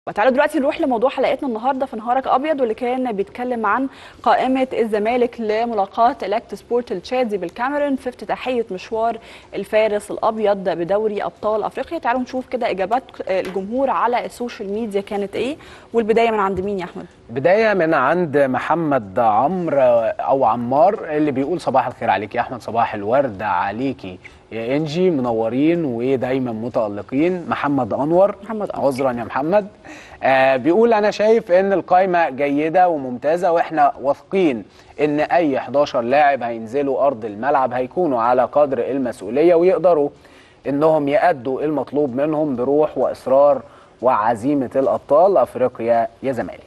تعالوا دلوقتي نروح لموضوع حلقتنا النهارده في نهارك ابيض واللي كان بيتكلم عن قائمه الزمالك لملاقاه الاكت سبورت التشادي بالكاميرون في افتتاحيه مشوار الفارس الابيض بدوري ابطال افريقيا تعالوا نشوف كده اجابات الجمهور على السوشيال ميديا كانت ايه والبدايه من عند مين يا احمد بدايه من عند محمد عمرو او عمار اللي بيقول صباح الخير عليك يا احمد صباح الورد عليكي يا انجي منورين ودايما متالقين محمد انور محمد أنور. عذرا يا محمد آه بيقول انا شايف ان القائمه جيده وممتازه واحنا واثقين ان اي 11 لاعب هينزلوا ارض الملعب هيكونوا على قدر المسؤوليه ويقدروا انهم يأدوا المطلوب منهم بروح واصرار وعزيمه الابطال افريقيا يا زمالك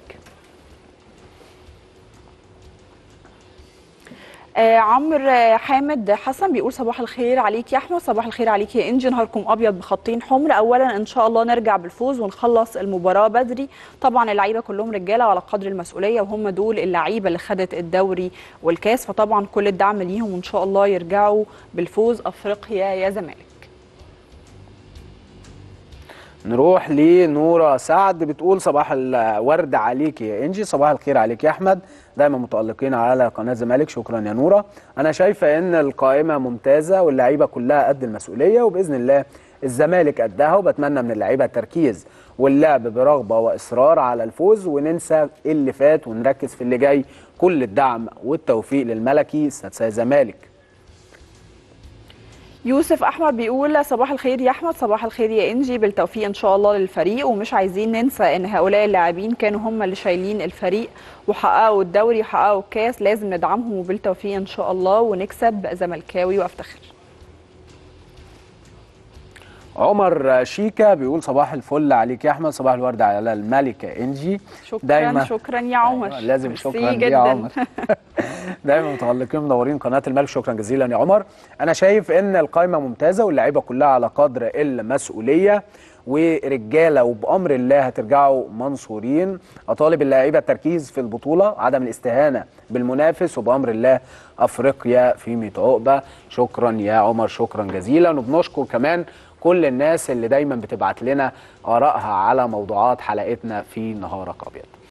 آه عمرو حامد حسن بيقول صباح الخير عليك يا احمد صباح الخير عليك يا انجي نهاركم ابيض بخطين حمر اولا ان شاء الله نرجع بالفوز ونخلص المباراه بدري طبعا اللعيبه كلهم رجاله وعلى قدر المسؤوليه وهم دول اللعيبه اللي خدت الدوري والكاس فطبعا كل الدعم ليهم وان شاء الله يرجعوا بالفوز افريقيا يا زمالك نروح لنورة سعد بتقول صباح الورد عليك يا انجي صباح الخير عليك يا احمد دايما متالقين على قناه الزمالك شكرا يا نوره انا شايفه ان القائمه ممتازه واللعيبه كلها قد المسؤوليه وباذن الله الزمالك قدها وبتمنى من اللعيبه التركيز واللعب برغبه واصرار على الفوز وننسى اللي فات ونركز في اللي جاي كل الدعم والتوفيق للملكي سادسه الزمالك يوسف احمد بيقول صباح الخير يا احمد صباح الخير يا انجي بالتوفيق ان شاء الله للفريق ومش عايزين ننسى ان هؤلاء اللاعبين كانوا هم اللي شايلين الفريق وحققوا الدوري وحققوا الكاس لازم ندعمهم وبالتوفيق ان شاء الله ونكسب زملكاوي وافتخر عمر شيكا بيقول صباح الفل عليك يا احمد صباح الورد على الملكه انجي شكرا دايما شكرا يا عمر لازم شكرا يا عمر دايما متالقين منورين قناه الملك شكرا جزيلا يا عمر انا شايف ان القائمه ممتازه واللعيبه كلها على قدر المسؤوليه ورجاله وبامر الله هترجعوا منصورين اطالب اللعيبه التركيز في البطوله عدم الاستهانه بالمنافس وبامر الله افريقيا في 100 عقبه شكرا يا عمر شكرا جزيلا وبنشكر كمان كل الناس اللي دايما بتبعت لنا ارائها على موضوعات حلقتنا في نهارك ابيض